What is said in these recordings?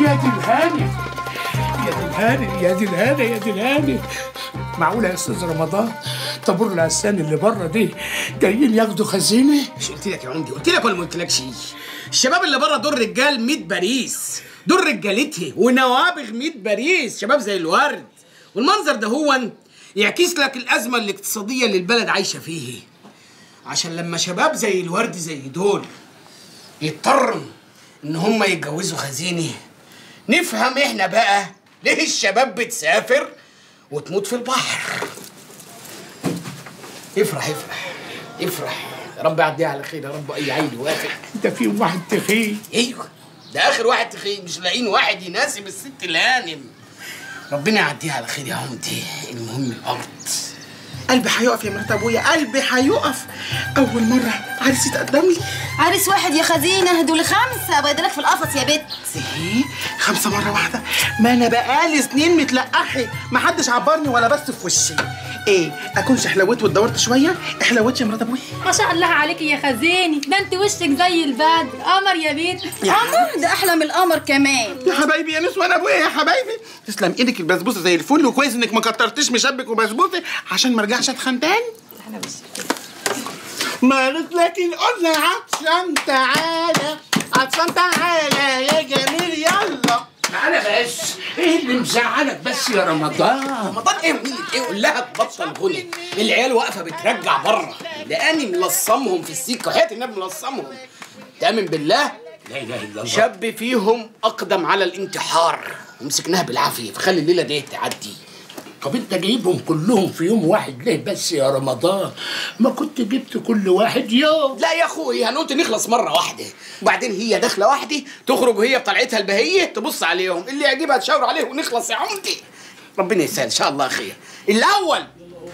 يا دي الهاني يا دي الهاني يا دي الهاني يا دي الهاني معقولة يا استاذ رمضان طابور العسان اللي بره دي جايين ياخدوا خزينه مش قلت لك يا عمدي قلت لك ولا ما قلتلكش الشباب اللي بره دول رجال 100 باريس دول رجالتي ونوابغ 100 باريس شباب زي الورد والمنظر ده هو يعكس لك الازمه الاقتصاديه اللي البلد عايشه فيه عشان لما شباب زي الورد زي دول يضطروا ان هم يتجوزوا خزينه نفهم احنا بقى ليه الشباب بتسافر وتموت في البحر افرح افرح افرح يا رب يعديها على خير يا رب اي عيل يوافق ده فيهم واحد تخين ايوه ده اخر واحد تخين مش لاقيين واحد يناسب الست الهانم ربنا يعديها على خير يا عمدي المهم الارض قلبي هيقف يا مرات ابويا قلبي هيقف اول مره عريس يتقدم لي عريس واحد يا خزينة دول خمسة بيضلك في القفص يا بت ايه خمسه مره واحده ما انا بقالي سنين متلقحي ما حدش عبرني ولا بس في وشي ايه اكونش حلوت واتدورت شويه احلوت يا مرات ابويا ما شاء الله عليكي يا خزيني ده انت وشك زي البدر قمر يا بيت قمر ده أحلى من القمر كمان يا حبايبي يا نسوان ابويا يا حبايبي تسلم ايدك البسبوسه زي الفل وكويس انك ما كترتيش مشبك وبسبوسه عشان ما ارجعش اتخن تاني مالك لكن قلنا عطشان تعالى عطشان تعالى يا جميل يلا تعالى بس ايه اللي مزعلك بس يا رمضان رمضان ايه ومين ايه قول لها تبطل غنى العيال واقفه بترجع بره لاني ملصمهم في السكه وحياه النبي ملصمهم تامن بالله لا اله الا الله شاب فيهم اقدم على الانتحار ومسكناها بالعافيه فخلي الليله دي تعدي طب انت جايبهم كلهم في يوم واحد ليه بس يا رمضان ما كنت جبت كل واحد يوم لا يا اخوي انا قلت نخلص مره واحده وبعدين هي داخله واحده تخرج وهي بطلعتها البهيه تبص عليهم اللي يعجبها تشاور عليه ونخلص يا عمدي ربنا يسهل ان شاء الله خير الاول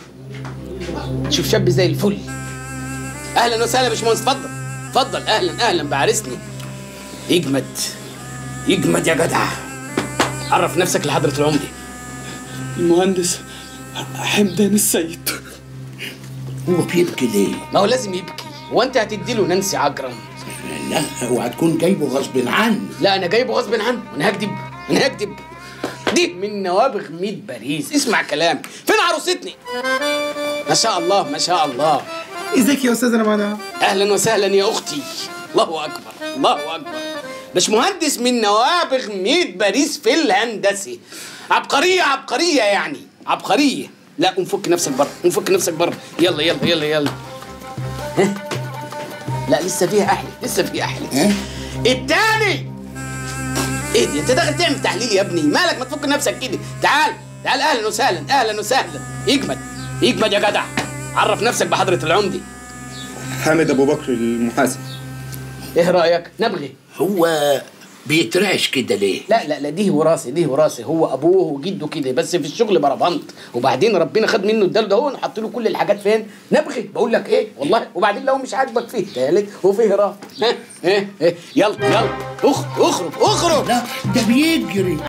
شوف شاب زي الفل اهلا وسهلا يا باشمهندس اتفضل اتفضل اهلا اهلا بعرسني يجمد يجمد يا جدع عرف نفسك لحضره العمدي المهندس حمدان السيد هو بيبكي ليه؟ ما هو لازم يبكي هو انت هتديله نانسي عجرم لا هو هتكون جايبه غصب عنه لا انا جايبه غصب عنه انا هكدب انا هكدب دي من نوابغ ميت باريس اسمع كلامي فين عروستني ما شاء الله ما شاء الله ازيك يا استاذ رمضان اهلا وسهلا يا اختي الله اكبر الله اكبر باشمهندس من نوابغ ميت باريس في الهندسه عبقريه عبقريه يعني عبقريه لا قوم فك نفسك بره قوم فك نفسك بره يلا يلا يلا يلا ها؟ لا لسه فيها احلى لسه فيها احلى ها؟ التاني ايه دي انت داخل تعمل تحليل يا ابني مالك ما تفك نفسك كده تعال تعال اهلا وسهلا اهلا وسهلا يجمد يجمد يا جدع عرف نفسك بحضره العمدي حامد ابو بكر المحاسب ايه رايك نبغي هو بيترعش كده ليه؟ لا لا لا دي وراثه دي وراثه هو ابوه وجده كده بس في الشغل بربنط وبعدين ربنا خد منه اداله ده هو حط له كل الحاجات فين نبغي بقول لك ايه والله وبعدين لو مش عاجبك فيه تالت وفيه راس ها ها ها يلا يلا اخرج اخرج اخرج لا ده بيجري